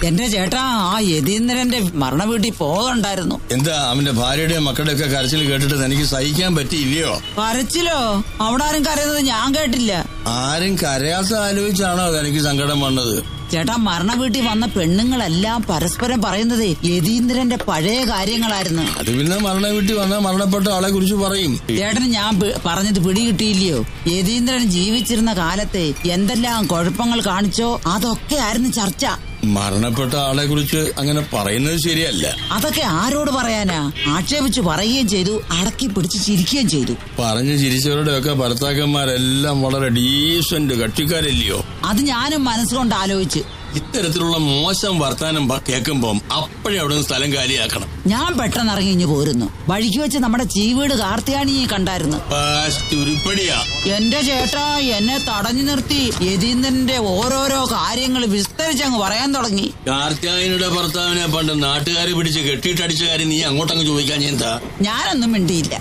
എന്റെ ചേട്ടാ ആ യതീന്ദ്രന്റെ മരണ വീട്ടിൽ പോകണ്ടായിരുന്നു എന്താ അവന്റെ ഭാര്യയുടെയും മക്കളുടെ ഒക്കെ കരച്ചിൽ കേട്ടിട്ട് തനിക്ക് സഹിക്കാൻ പറ്റിയില്ലയോ കരച്ചിലോ അവിടെ ആരും കരയുന്നത് ഞാൻ കേട്ടില്ല ആരും കരയാത്ത ആലോചിച്ചാണോ തനിക്ക് സങ്കടം വന്നത് ചേട്ടാ മരണ വീട്ടിൽ വന്ന പെണ്ണുങ്ങളെല്ലാം പരസ്പരം പറയുന്നത് യതീന്ദ്രന്റെ പഴയ കാര്യങ്ങളായിരുന്നു അത് പിന്നെ മരണ വീട്ടിൽ വന്ന മരണപ്പെട്ട ആളെ കുറിച്ച് പറയും ചേട്ടന് ഞാൻ പി- പറഞ്ഞത് പിടികിട്ടിയില്ലയോ യതീന്ദ്രൻ ജീവിച്ചിരുന്ന കാലത്തെ എന്തെല്ലാം കുഴപ്പങ്ങൾ കാണിച്ചോ അതൊക്കെ ആയിരുന്നു ചർച്ച മരണപ്പെട്ട ആളെ കുറിച്ച് അങ്ങനെ പറയുന്നത് ശരിയല്ല അതൊക്കെ ആരോട് പറയാനാ ആക്ഷേപിച്ചു പറയുകയും ചെയ്തു അടക്കി പിടിച്ച് ചിരിക്കുകയും ചെയ്തു പറഞ്ഞു ചിരിച്ചവരുടെ ഒക്കെ ഭർത്താക്കന്മാരെല്ലാം വളരെ ഡീസന്റ് കട്ടിക്കാരല്ലയോ അത് ഞാനും മനസ്സുകൊണ്ട് ആലോചിച്ച് ഇത്തരത്തിലുള്ള മോശം വർത്താനം പ- കേൾക്കുമ്പം അപ്പോഴേ അവിടെ നിന്ന് സ്ഥലം കാലിയാക്കണം ഞാൻ പെട്ടെന്ന് ഇറങ്ങി ഇഞ്ഞു പോരുന്നു വഴിക്ക് വെച്ച് നമ്മുടെ ചീവീട് കാർത്തിയാനിയെ കണ്ടായിരുന്നു ഫാസ്റ്റ് ഉരുപ്പടിയാ എന്റെ ചേട്ടാ എന്നെ തടഞ്ഞു നിർത്തി യതീന്ദ്രന്റെ ഓരോരോ കാര്യങ്ങൾ വിസ്തരിച്ചങ്ങ് പറയാൻ തുടങ്ങി കാർത്തിയായനിയുടെ ഭർത്താവിനെ പണ്ട് നാട്ടുകാരെ പിടിച്ച് കെട്ടിയിട്ടടിച്ച കാര്യം നീ അങ്ങോട്ടങ്ങ് ചോദിക്കാൻ ഞാൻ എന്താ ഞാനൊന്നും മിണ്ടിയില്ല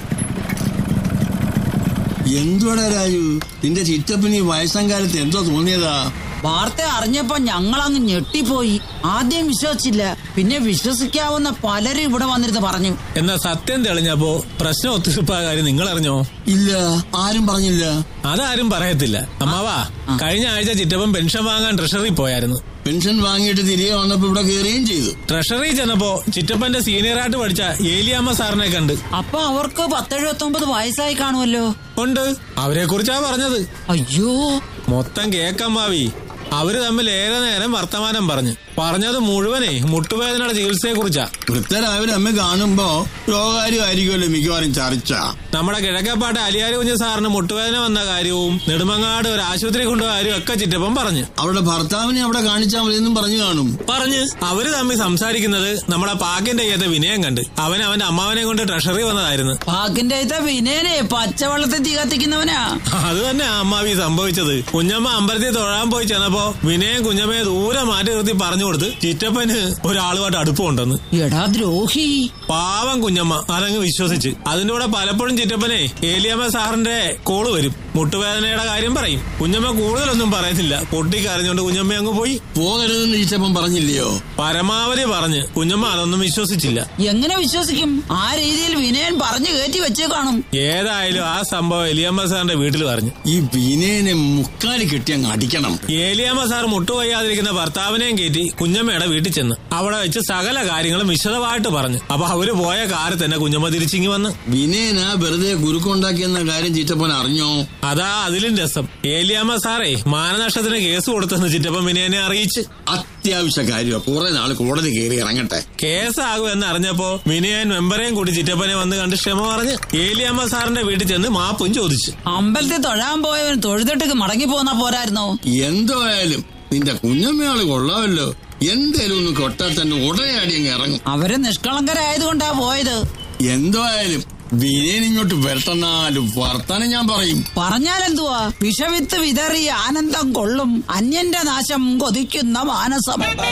എന്തുവാടാ രാജു നിന്റെ ചിറ്റപ്പന് ഈ വയസ്സാം കാലത്ത് എന്തോ തോന്നിയതാ വാർത്ത അറിഞ്ഞപ്പോ ഞങ്ങളങ്ങ് ഞെട്ടിപ്പോയി ആദ്യം വിശ്വസിച്ചില്ല പിന്നെ വിശ്വസിക്കാവുന്ന പലരും ഇവിടെ വന്നിരുന്ന് പറഞ്ഞു എന്നാ സത്യം തെളിഞ്ഞപ്പോ പ്രശ്നം ഒത്തുതീർപ്പായ കാര്യം നിങ്ങൾ അറിഞ്ഞോ ഇല്ല ആരും പറഞ്ഞില്ല അതാരും പറയത്തില്ല അമ്മാവാ കഴിഞ്ഞ ആഴ്ച ചിറ്റപ്പൻ പെൻഷൻ വാങ്ങാൻ ട്രഷറി പോയായിരുന്നു പെൻഷൻ വാങ്ങിയിട്ട് തിരികെ വന്നപ്പോ ഇവിടെ കയറുകയും ചെയ്തു ട്രഷറി ചെന്നപ്പോ ചിറ്റപ്പന്റെ സീനിയറായിട്ട് പഠിച്ച ഏലിയാമ്മ സാറിനെ കണ്ട് അപ്പൊ അവർക്ക് പത്തെഴുപത്തി ഒമ്പത് വയസ്സായി കാണുമല്ലോ ഉണ്ട് അവരെ കുറിച്ചാ പറഞ്ഞത് അയ്യോ മൊത്തം കേക്കമ്മാവി അവര് തമ്മിൽ ഏറെ നേരം വർത്തമാനം പറഞ്ഞു പറഞ്ഞത് മുഴുവനേ മുട്ടുവേദനയുടെ ചികിത്സയെ കുറിച്ചാ വൃത്തരാവിലെ അമ്മ കാണുമ്പോ രോഗകാര്യമായിരിക്കുമല്ലോ മിക്കവാറും ചർച്ച നമ്മുടെ കിഴക്കപ്പാട്ട് അലിയാരി കുഞ്ഞ് സാറിന് മുട്ടുവേദന വന്ന കാര്യവും നെടുമങ്ങാട് ഒരു ആശുപത്രി കൊണ്ടുപോയ കാര്യവും ഒക്കെ ചിറ്റപ്പൻ പറഞ്ഞു അവളുടെ ഭർത്താവിനെ അവിടെ കാണിച്ചാൽ മതിയെന്നും പറഞ്ഞു കാണും പറഞ്ഞ് അവര് തമ്മിൽ സംസാരിക്കുന്നത് നമ്മുടെ പാക്കിന്റെ കയ്യത്തെ വിനയം കണ്ട് അവൻ അവന്റെ അമ്മാവനെ കൊണ്ട് ട്രഷറി വന്നതായിരുന്നു പാക്കിന്റെ അയത്ത വിനയനെ പച്ചവെള്ളത്തിൽ തീ കത്തിക്കുന്നവനാ അത് തന്നെ അമ്മാവി സംഭവിച്ചത് കുഞ്ഞമ്മ അമ്പലത്തിൽ തൊഴാൻ പോയി ചെന്നപ്പോ വിനയം കുഞ്ഞമ്മയെ ദൂരെ മാറ്റി നിർത്തി പറഞ്ഞു കൊടുത്ത് ചിറ്റപ്പന് ഒരാളുമായിട്ട് അടുപ്പമുണ്ടെന്ന് എടാ ദ്രോഹി പാവം കുഞ്ഞമ്മ അതങ്ങ് വിശ്വസിച്ച് അതിന്റെ കൂടെ പലപ്പോഴും ചിറ്റപ്പനെ ഏലിയമ്മ സാറിന്റെ കോള് വരും മുട്ടുവേദനയുടെ കാര്യം പറയും കുഞ്ഞമ്മ കൂടുതലൊന്നും പറയത്തില്ല പൊട്ടിക്കരഞ്ഞോണ്ട് കുഞ്ഞമ്മ അങ്ങ് പോയി പോകരുതെന്ന് ഈച്ചപ്പൻ പറഞ്ഞില്ലയോ പരമാവധി പറഞ്ഞ് കുഞ്ഞമ്മ അതൊന്നും വിശ്വസിച്ചില്ല എങ്ങനെ വിശ്വസിക്കും ആ രീതിയിൽ വിനയൻ പറഞ്ഞു കയറ്റി വെച്ചേ കാണും ഏതായാലും ആ സംഭവം എലിയമ്മ സാറിന്റെ വീട്ടിൽ പറഞ്ഞു ഈ വിനയനെ മുക്കാലി കെട്ടി അങ്ങ് അടിക്കണം ഏലിയാമ്മ സാർ മുട്ടുവയ്യാതിരിക്കുന്ന ഭർത്താവിനെയും കയറ്റി കുഞ്ഞമ്മയുടെ വീട്ടിൽ ചെന്ന് അവിടെ വെച്ച് സകല കാര്യങ്ങളും വിശദമായിട്ട് പറഞ്ഞു അപ്പൊ അവര് പോയ കാറ് തന്നെ കുഞ്ഞമ്മ തിരിച്ചിങ്ങി വന്ന് വിനയനാ വെറുതെ കുരുക്കുണ്ടാക്കിയെന്ന കാര്യം ചീറ്റപ്പൻ അറിഞ്ഞോ അതാ അതിലും രസം ഏലിയാമ്മ സാറേ മാനനഷ്ടത്തിന് കേസ് കൊടുത്തെന്ന് ചിറ്റപ്പൻ വിനയനെ അറിയിച്ച് അത്യാവശ്യ കാര്യമാ കുറെ നാള് കോടതി കയറി ഇറങ്ങട്ടെ കേസാകും എന്ന് അറിഞ്ഞപ്പോ വിനയൻ മെമ്പറേയും കൂടി ചിറ്റപ്പനെ വന്ന് കണ്ട് ക്ഷമ പറഞ്ഞ് ഏലിയാമ്മ സാറിന്റെ വീട്ടിൽ ചെന്ന് മാപ്പും ചോദിച്ചു അമ്പലത്തിൽ തൊഴാൻ പോയവൻ തൊഴുതിട്ടേക്ക് മടങ്ങി പോന്നാ പോരായിരുന്നോ എന്തോ ആയാലും നിന്റെ കുഞ്ഞമ്മയാള് കൊള്ളാമല്ലോ എന്തേലും ഒന്ന് കൊട്ടാൽ തന്നെ ഉടനെ അടി അങ്ങ് ഇറങ്ങും അവര് നിഷ്കളങ്കരായതുകൊണ്ടാ പോയത് എന്തോ ആയാലും വിനയൻ ഇങ്ങോട്ട് വരട്ടെന്നാലും വർത്താനം ഞാൻ പറയും പറഞ്ഞാലെന്തുവാ വിഷവിത്ത് വിതറി ആനന്ദം കൊള്ളും അന്യന്റെ നാശം കൊതിക്കുന്ന മാനസം